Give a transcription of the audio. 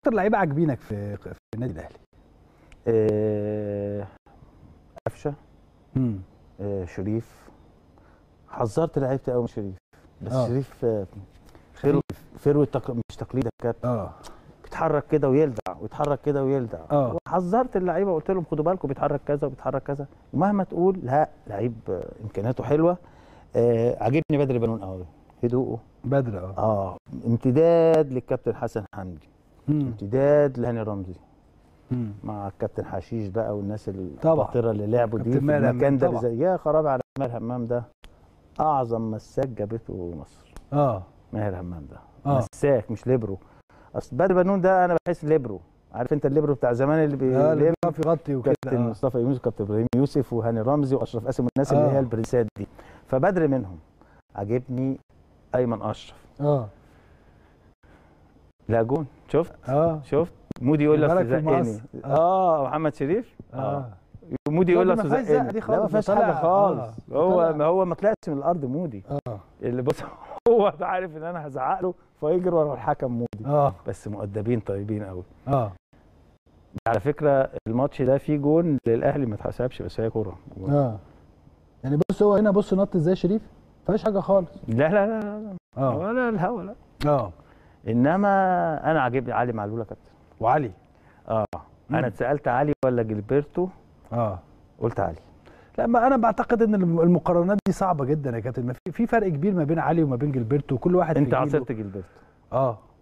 اكتر لعيبه عاجبينك في في النادي الاهلي آه، قفشه امم آه، شريف حذرت لعيبتي قوي من شريف بس آه. شريف آه، فروي فروي تق... مش تقليدي يا كابتن اه بيتحرك كده ويلدع ويتحرك كده ويلدع آه. وحذرت اللعيبه وقلت لهم خدوا بالكم بيتحرك كذا وبيتحرك كذا ومهما تقول لا لعيب آه، امكانياته حلوه آه عاجبني بدر بنون قوي هدوءه بدر اه اه امتداد للكابتن حسن حمدي مم. امتداد لهاني رمزي مم. مع الكابتن حشيش بقى والناس طبعا. الباطره اللي لعبوا دي كابتن في ماهر المكان ده همام زي يا خرابي على ماهر همام ده اعظم مساك جابته مصر اه ماهر همام ده آه. مساك مش ليبرو اصل بدر بنون ده انا بحس ليبرو عارف انت الليبرو بتاع زمان اللي آه، اللي بيلم بيقف يغطي وكده كابتن آه. مصطفى يونس كابتن ابراهيم يوسف وهاني رمزي واشرف قاسم والناس آه. اللي هي البرنسات دي فبدر منهم عاجبني ايمن اشرف اه لا جون شفت اه شفت مودي يقول لك بالك في زقني المقص. اه محمد شريف اه مودي يقول لا، لك دي ما فيهاش زقة زقني دي لا خالص، ما فيهاش ده طالع- حاجه خالص آه، هو طالع. ما هو ما طلعش من الارض مودي اه اللي بص هو عارف ان انا هزعق له فيجري ورا الحكم مودي اه بس مؤدبين طيبين قوي اه على فكره الماتش ده فيه جون للاهلي ما اتحسبش بس هي كوره اه يعني بص هو هنا بص نط ازاي شريف ما فيهاش حاجه خالص لا لا لا لا اه ولا الهوا لا اه انما انا عاجبني علي معلول يا كابتن وعلي اه مم. انا اتسالت علي ولا جilberto اه قلت علي لا ما انا بعتقد ان الم- المقارنات دي صعبه جدا يا كابتن ما في في فرق كبير ما بين علي وما بين جilberto وكل واحد في انت جيله. عاصرت جilberto اه